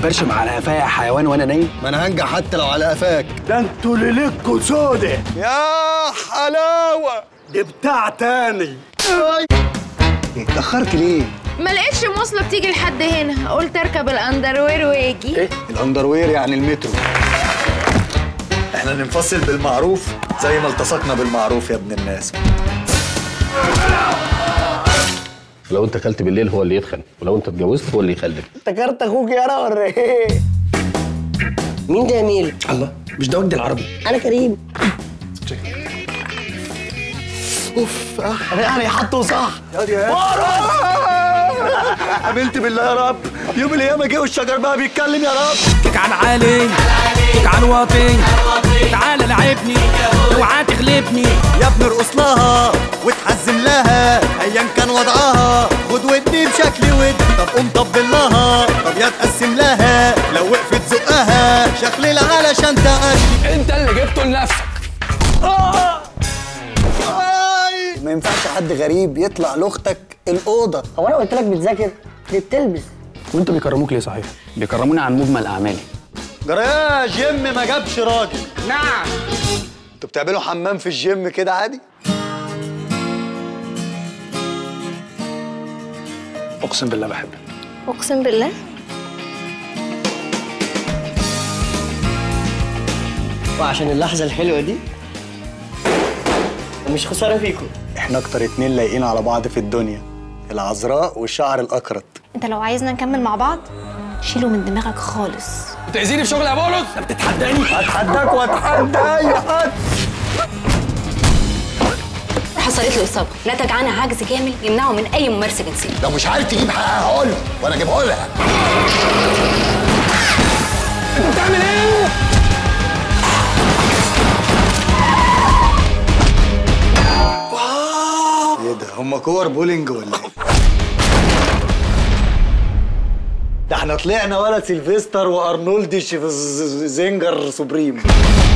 تنبرش على قفايا يا حيوان وانا نايم ما انا هنجح حتى لو على قفاك ده انتوا ليلتكوا سودة يا حلاوه دي بتاع تاني اتاخرت ليه ما لقيتش مواصله بتيجي لحد هنا قلت اركب الاندروير واجي ايه الاندروير يعني المترو احنا ننفصل بالمعروف زي ما التصقنا بالمعروف يا ابن الناس لو انت اكلت بالليل هو اللي يتخن ولو انت اتجوزت هو اللي يخلف افتكرت اخوك يارا ولا ايه؟ مين ده يا ميل؟ الله مش ده وجد العربي انا كريم اوف انا يعني حطه صح قابلت بالله يا رب يوم القيامه جه والشجر بقى بيتكلم يا رب كيك على عالي كيك على الواطي تعال لعبني اوعى تغلبني يا ابني ارقص لها وتحزم لها ايا كان وضعها خد ودي بشكل ود طب قوم طبل لها طب يا تقسم لها لو وقفت زقها شخلل علشان تأكد انت اللي جبته لنفسك ما ينفعش حد غريب يطلع لاختك الاوضه هو انا قلت لك بتذاكر؟ دي بتلبس وانتوا بيكرموك ليه صحيح بيكرموني عن مجمل اعمالي جرى جيم ما جابش راجل نعم انتوا بتعملوا حمام في الجيم كده عادي اقسم بالله بحبك اقسم بالله وعشان اللحظة الحلوة دي مش خسارة فيكم احنا اكتر اتنين لايقين على بعض في الدنيا العذراء والشعر الاكرت انت لو عايزنا نكمل مع بعض شيله من دماغك خالص بتأذيني في شغل يا بولس بتتحداني اتحداك واتحدى اي حد حصلت له إصابة نتج عنها عجز كامل يمنعه من أي ممارسة جنسية لو مش عارف تجيب حقها هقول وانا اجيبه لها ايه ده هما كور بولينج ولا ايه ده احنا طلعنا ولا سيلفستر وارنولد ش- زنجر سوبريم